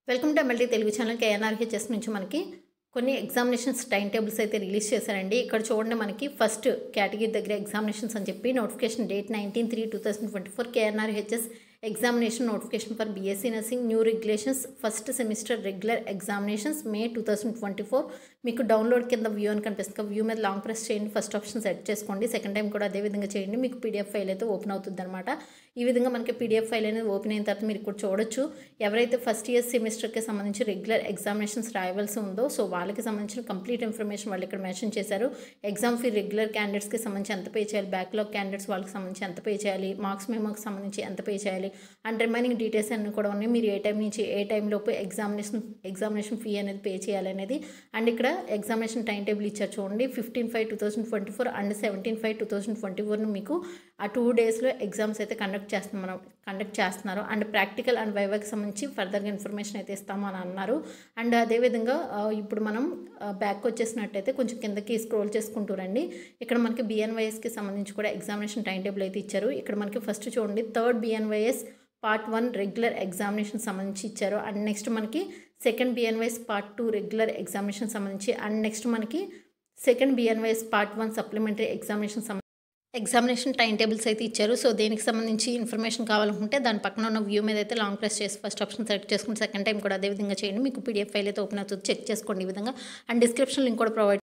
welcome to MLT Telugu channel KNRHS నుంచి మనకి కొన్ని ఎగ్జామినేషన్స్ టైం టేబుల్స్ అయితే రిలీజ్ చేశారండి ఇక్కడ చూడండి మనకి ఫస్ట్ కేటగిరీ దగ్గర ఎగ్జామినేషన్స్ అని చెప్పి notification date nineteen three two thousand twenty four KNRHS examination notification for BSc nursing new regulations first semester regular examinations May two thousand twenty four మీకు download కింద వ్యూ అని కనిపిస్తుంది వ్యూ మీద long press చేయండి first option set చేసుకోండి second time కూడా అదే విధంగా చేయండి మీకు పీడిఎఫ్ ఫైల్ అయితే ఓపెన్ అవుతుంది అనమాట ఈ విధంగా మనకి పీడిఎఫ్ ఫైల్ అనేది ఓపెన్ అయిన తర్వాత మీరు ఇక్కడ చూడొచ్చు ఎవరైతే ఫస్ట్ ఇయర్ సెమిస్టర్కి సంబంధించి రెగ్యులర్ ఎగ్జామినేషన్స్ రాయవలసి ఉందో సో వాళ్ళకి సంబంధించిన కంప్లీట్ ఇన్ఫర్మేషన్ వాళ్ళు ఇక్కడ మెన్షన్ చేశారు ఎగ్జామ్ ఫీ రెగ్యులర్ క్యాండిడేట్స్కి సంబంధించి ఎంత పే చేయాలి బ్యాక్లాగ్ క్యాండిడేట్స్ వాళ్ళకి సంబంధించి ఎంత పే చేయాలి మార్క్స్ మెమోకి సంబంధించి ఎంత పే చేయాలి అండ్ రిమైనింగ్ డీటెయిల్స్ అన్నీ కూడా ఉన్నాయి మీరు ఏ టైం నుంచి ఏ టైంలోపు ఎగ్జామినేషన్ ఎగ్జామినేషన్ ఫీ అనేది పే చేయాలి అనేది అండ్ ఇక్కడ ఎగ్జామినేషన్ టైం టేబుల్ ఇచ్చారు చూడండి fifteen five two thousand twenty four and seventeen five two thousand twenty ఫోర్ను మీకు ఆ టూ డేస్లో ఎగ్జామ్స్ అయితే కండక్ట్ చేస్తున్నాం కండక్ట్ చేస్తున్నారు అండ్ ప్రాక్టికల్ అండ్ వైవాకి సంబంధించి ఫర్దర్గా ఇన్ఫర్మేషన్ అయితే ఇస్తాము అని అన్నారు అండ్ అదేవిధంగా ఆ, ఇప్పుడు మనం బ్యాక్ వచ్చేసినట్టయితే కొంచెం కిందకి స్క్రోల్ చేసుకుంటూ రండి ఇక్కడ మనకి బిఎన్వైఎస్కి సంబంధించి కూడా ఎగ్జామినేషన్ టైం టేబుల్ అయితే ఇచ్చారు ఇక్కడ మనకి ఫస్ట్ చూడండి third BNYS part one regular examination సంబంధించి ఇచ్చారు అండ్ నెక్స్ట్ మనకి second BNYS part two regular examination సంబంధించి అండ్ నెక్స్ట్ మనకి second BNYS part one supplementary examination సంబంధించి ఎగ్జామినేషన్ టైం టేబుల్స్ అయితే ఇచ్చారు సో దేనికి సంబంధించి ఇన్ఫర్మేషన్ కావాలనుకుంటే దాని పక్కన ఉన్న వ్యూ మీద అయితే లాంగ్ ప్రెస్ చేసి ఫస్ట్ ఆప్షన్ సెలెక్ట్ చేసుకుని సెకండ్ టైం కూడా అదే విధంగా చేయండి మీకు పీడిఎఫ్ ఫైల్ అయితే ఓపెన్ అవుతుంది చెక్ చేసుకోండి ఈ విధంగా అండ్ డిస్క్రిప్షన్ లింక్ కూడా ప్రొవైడ్